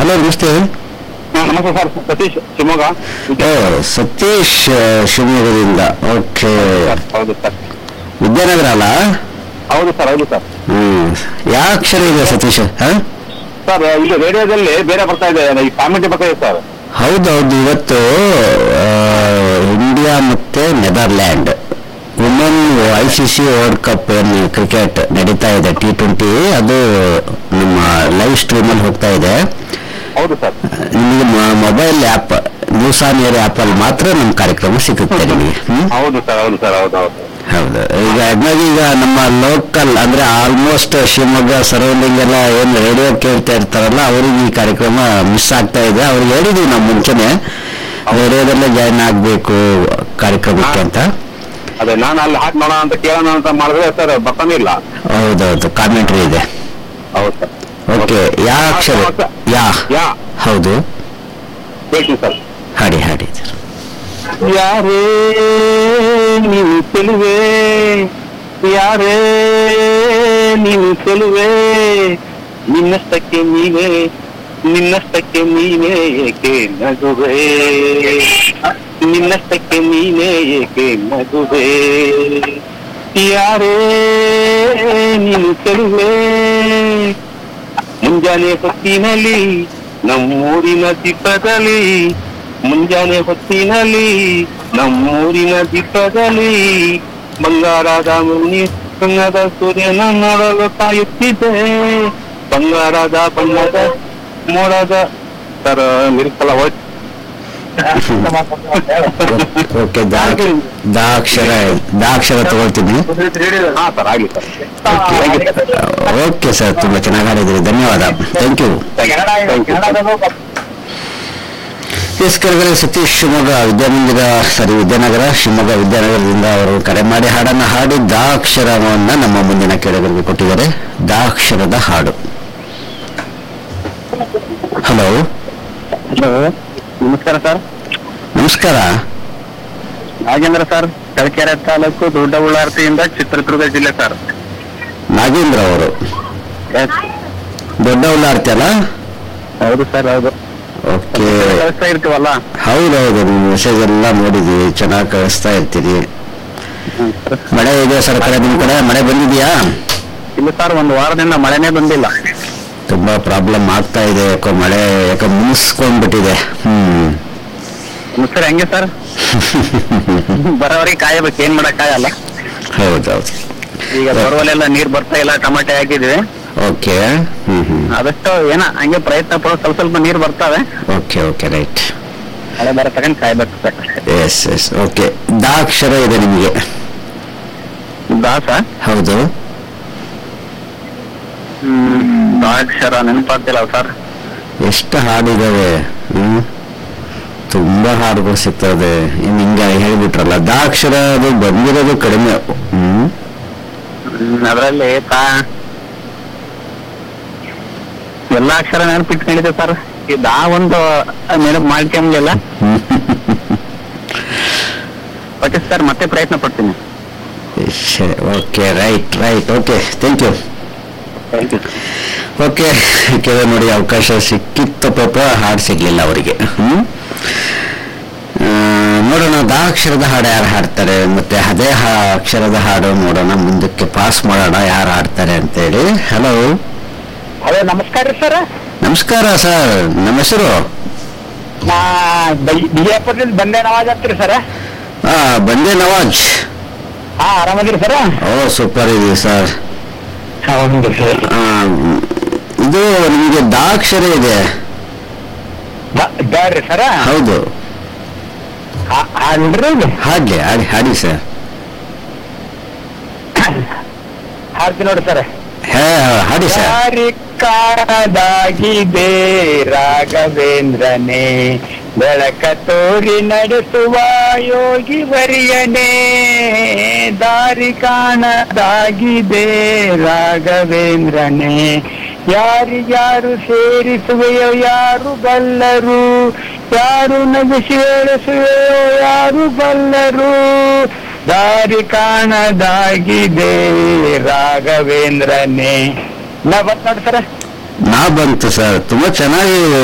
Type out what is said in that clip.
hello ನಮಸ್ತೆ ಹಾ, ನಮಸ್ತೆ ಸರ್ ಸತೀಶ್ ಶಿವಮೊಗ್ಗ ಓ ಸತೀಶ್ ಆ, ಶಿವಮೊಗ್ಗದಿಂದ ಓಕೆ ಸರ್, ಹೌದು ಸರ್ ವಿದ್ಯಾನಗರ ಅಲ್ಲ ಹೌದು ಸರ್ ಹೌದು ಸರ್ ಹ್ಮ್ ಯಾವ ಅಕ್ಷರ ಇದೆ ಸತೀಶ್ ಹಾ ಸರ್ ಇದು ರೇಡಿಯೋದಲ್ಲಿ ಬೇರೆ ಬರ್ತಾ ಇದೆ ಈ ಕಾಮೆಂಟ್ ಬರ್ತಾ ಇದೆ ಸರ್ ಹೌದೌದು ಇವತ್ತು ಆ, ಇಂಡಿಯಾ ಮತ್ತೆ Netherland women I C C world cup ಏನು ಕ್ರಿಕೆಟ್ ನಡೀತಾ ಇದೆ ಟಿ ಟ್ವೆಂಟಿ ಅದು ನಮ್ಮ ಲೈವ್ ಸ್ಟ್ರೀಮಲ್ಲಿ ಹೋಗ್ತಾ ಇದೆ ಹೌದು ಸರ್ ನಿಮಗೆ mobile app news on air ಆ್ಯಪಲ್ಲಿ ಮಾತ್ರ ನಮ್ಮ ಕಾರ್ಯಕ್ರಮ ಸಿಗುತ್ತೆ ನಿಮಗೆ ಹ್ಮ್ ಹೌದು ಸರ್ ಹೌದು ಸರ್ ಹೌದು ಹೌದು ಹೌದು ಈಗ ಹಾಗಾಗಿ ಈಗ ನಮ್ಮ ಲೋಕಲ್ ಅಂದ್ರೆ ಆಲ್ಮೋಸ್ಟ್ ಶಿವಮೊಗ್ಗ ಸರೌಂಡಿಂಗ್ ಎಲ್ಲ ಏನು ರೇಡಿಯೋ ಕೇಳ್ತಾ ಇರ್ತಾರಲ್ಲ ಅವ್ರಿಗೆ ಈ ಕಾರ್ಯಕ್ರಮ ಮಿಸ್ ಆಗ್ತಾ ಇದೆ ಅವ್ರಿಗೆ ಹೇಳಿದೀವಿ ನಾವು ಮುಂಚೆನೆ ರೇಡಿಯೋದಲ್ಲೇ ಜಾಯ್ನ್ ಆಗಬೇಕು ಕಾರ್ಯಕ್ರಮಕ್ಕೆ ಅಂತ ಅದೇ ನಾನು ಅಲ್ಲಿ ಹಾಕಿ ನೋಡೋಣ ಅಂತ ಕೇಳೋಣ ಅಂತ ಮಾಡಿದ್ರೆ ಸರ್ ಬರ್ತಾನೆ ಇಲ್ಲ ಹೌದೌದು ಕಾಮೆಂಟ್ರಿ ಇದೆ ಹೌದು ಸರ್ ಓಕೆ ಯಾ ಅಕ್ಷರ ಯಾ ಯಾ ಹೌದು ಹೇಳ್ತೀನಿ ಸರ್ ಹಾಡಿ ಹಾಡಿ ಯಾರೇ ನೀನು ಚೆಲುವೆ ಯಾರೇ ನೀನು ಚೆಲುವೆ ನಿನ್ನಷ್ಟಕ್ಕೆ ನೀವೇ ನಿನ್ನಷ್ಟಕ್ಕೆ ನೀನೇ ಏಕೆ ನಗುವೆ ನಿನ್ನಷ್ಟಕ್ಕೆ ನೀನೇ ಏಕೆ ನಗುವೆ ಯಾರೇ ನೀನು ಚೆಲುವೆ ಮುಂಜಾನೆ ಹೊತ್ತಿನಲ್ಲಿ ನಮ್ಮೂರಿನ ದೀಪದಲ್ಲಿ ಮುಂಜಾನೆ ಹೊತ್ತಿನಲ್ಲಿ ನಮ್ಮೂರಿನ ದೀಪದಲ್ಲಿ ಬಂಗಾರದ ಮುನಿ ಬಣ್ಣದ ಸೂರ್ಯನ ನೋಡಲು ಕಾಯುತ್ತಿದ್ದೆ ಬಂಗಾರದ ಬಣ್ಣದ ಮೋಡದ ಸರ್ ನಿಲ್ಸಲ್ಲ ಹೋಯ್ತು ಓಕೆ ದಾ ದಾ ಅಕ್ಷರ ದಾ ಅಕ್ಷರ ತಗೊಳ್ತೀನಿ ಹಾ ಸರ್ ಆಗ್ಲಿ ಸರ್ ಓಕೆ ಸರ್ ತುಂಬಾ ಚೆನ್ನಾಗಿ ಹಾಡಿದ್ರಿ ಧನ್ಯವಾದ ಥ್ಯಾಂಕ್ ಯು ಎಸ್ ಕೆಳಗಡೆ ಸತೀಶ್ ಶಿವಮೊಗ್ಗ ವಿದ್ಯಾಮಂದಿರ ಸಾರಿ ವಿದ್ಯಾನಗರ ಶಿವಮೊಗ್ಗ ವಿದ್ಯಾನಗರದಿಂದ ಅವರು ಕರೆ ಮಾಡಿ ಹಾಡನ್ನ ಹಾಡಿ ದಾ ಅಕ್ಷರವನ್ನ ನಮ್ಮ ಮುಂದಿನ ಕೆಳಗರಿಗೆ ಕೊಟ್ಟಿದ್ದಾರೆ ದಾ ಅಕ್ಷರದ ಹಾಡು ಹಲೋ ಹಲೋ ನಮಸ್ಕಾರ ಸರ್ ನಮಸ್ಕಾರ ನಾಗೇಂದ್ರ ಸರ್ ತಲಕೆರೆ ತಾಲೂಕು ದೊಡ್ಡಬಳ್ಳಾರ್ತಿಯಿಂದ ಚಿತ್ರದುರ್ಗ ಜಿಲ್ಲೆ ಸರ್ ನಾಗೇಂದ್ರ ಅವರು ದೊಡ್ಡ ಉಳ್ಳಾರ್ತಿ ಅಲ್ಲ ಹೌದು ಸರ್ ಹೌದು ಓಕೆ ಕಳಿಸ್ತಾ ಇರ್ತೀವಲ್ಲ ಹೌದೌದು ನೀವು ಮೆಸೇಜ್ ಎಲ್ಲ ನೋಡಿದ್ವಿ ಚೆನ್ನಾಗಿ ಕಳಿಸ್ತಾ ಇರ್ತೀರಿ ಮಳೆ ಇದೆ ಸರ್ ಕಡೆ ನಿಮ್ ಕಡೆ ಮಳೆ ಬಂದಿದ್ಯಾ ಇಲ್ಲ ಸರ್ ಒಂದು ವಾರದಿಂದ ಮಳೆನೇ ಬಂದಿಲ್ಲ ತುಂಬಾ ಪ್ರಾಬ್ಲಮ್ ಆಗ್ತಾ ಇದೆ ಯಾಕೋ ಮಳೆ ಯಾಕೋ ಮುನಿಸ್ಕೊಂಡ್ಬಿಟ್ಟಿದೆ ಹ್ಮ್ ಸರ್ ಹೆಂಗೆ ಸರ್ ಬರೋವರೆಗೆ ಕಾಯಬೇಕು ಏನ್ ಮಾಡಕ್ಕಾಗಲ್ಲ ಹೌದೌದು ಈಗ ಬರುವಲ್ಲೆಲ್ಲ ನೀರ್ ಬರ್ತಾ ಇಲ್ಲ ಟಮಾಟೆ ಹಾಕಿದ್ವಿ ಓಕೆ ಹ್ಮ್ ಹ್ಮ್ ಆದಷ್ಟು ಏನ ಹಂಗೆ ಪ್ರಯತ್ನ ಪಡೋ ಸ್ವಲ್ಪ ಸ್ವಲ್ಪ ನೀರ್ ಬರ್ತಾವೆ ಓಕೆ ಓಕೆ ರೈಟ್ ಮಳೆ ಬರೋ ತಗೊಂಡ್ ಕಾಯ್ಬೇಕು ಸರ್ ಎಸ್ ಎಸ್ ಓಕೆ ದಾ ಅಕ್ಷರ ಇದೆ ನಿಮಗೆ ದಾಸ ಹೌದು ಹ್ಮ್ ದಾಕ್ಷರ ನೆನಪಾಗ್ತಿಲ್ಲ ಸರ್ ಎಷ್ಟು ಹಾಡಿದಾವೆ ಹ್ಮ್ ತುಂಬಾ ಹಾಡುಗಳು ಸಿಗ್ತದೆ ಇನ್ನು ಹಿಂಗೆ ಹೇಳ್ಬಿಟ್ರಲ್ಲ ದಾ ಅಕ್ಷರ ಅದು ಬಂದಿರೋದು ಕಡಿಮೆ ಹ್ಮ್ ಅದರಲ್ಲಿ ತಾ ಎಲ್ಲಾ ಅಕ್ಷರ ನೆನಪಿಟ್ಕೊಂಡಿದೆ ಸರ್ ಈ ದಾ ಒಂದು ನೆನಪು ಮಾಡ್ಕೊಂಬಿಲ್ಲ ಓಕೆ ಸರ್ ಮತ್ತೆ ಪ್ರಯತ್ನ ಪಡ್ತೀನಿ okay right right okay thank you thank you okay ಕೇಳ ನೋಡಿ ಅವಕಾಶ ಸಿಕ್ಕಿತ್ತು ಪಾಪ ಹಾಡು ಸಿಗ್ಲಿಲ್ಲ ಅವರಿಗೆ ಹ್ಮ್ ಆ, ನೋಡೋಣ ದಾ ಅಕ್ಷರದ ಹಾಡು ಯಾರು ಹಾಡ್ತಾರೆ ಮತ್ತೆ ಅದೇ ಹಾ- ಅಕ್ಷರದ ಹಾಡು ನೋಡೋಣ ಮುಂದಕ್ಕೆ ಪಾಸ್ ಮಾಡೋಣ ಯಾರು ಹಾಡ್ತಾರೆ ಅಂತೇಳಿ ಹಲೋ ಹಲೋ ನಮಸ್ಕಾರ ರೀ ಸರ್ ನಮಸ್ಕಾರ ಸರ್ ನಮ್ಮ ಹೆಸರು ನಾ ಬಿಜಾಪುರದಿಂದ ಬಂದೆ ನವಾಜ್ ಹತ್ರಿ ಸರ್ ಆ, ಬಂದೆ ನವಾಜ್ ಹಾ ಆರಾಮದಿರಿ ಸರ್ ಓ ಸೂಪರ್ ಇದೆ ಸರ್ ಹೌದು ಸರ್ ಆ, ಇದು ನಿಮಗೆ ದಾ ಅಕ್ಷರ ಇದೆ ಬ್ಯಾಡ್ರಿ ಸರ್ ಹೌದು ಹಾಡ್ರಿ ಹಾಡ್ಲಿ ಹಾಡಿ ಹಾಡಿ ಸರ್ ಹಾಡ್ತೀನಿ ನೋಡಿ ಸರ್ ಹೇ ಹಾಡಿ ಸರ್ ದಾರಿ ಕಾಣದಾಗಿದೆ ರಾಘವೇಂದ್ರನೇ ಬೆಳಕ ತೋರಿ ನಡೆಸುವ ಯೋಗಿ ವರಿಯನೇ ದಾರಿ ಕಾಣದಾಗಿದೆ ರಾಘವೇಂದ್ರನೇ ಯಾರಿಗ್ಯಾರು ಸೇರಿಸುವೆಯೋ ಯಾರು ಬಲ್ಲರು ಯಾರು ನಗಿಸಿ ಏಳಿಸುವೆಯೋ ಯಾರು ಬಲ್ಲರು ದಾರಿ ಕಾಣದಾಗಿದೆ ರಾಘವೇಂದ್ರನೇ ನಾ ಬಂತ್ ನೋಡಿ ಸರ್ ನಾ ಬಂತು ಸರ್ ತುಂಬಾ ಚೆನ್ನಾಗಿ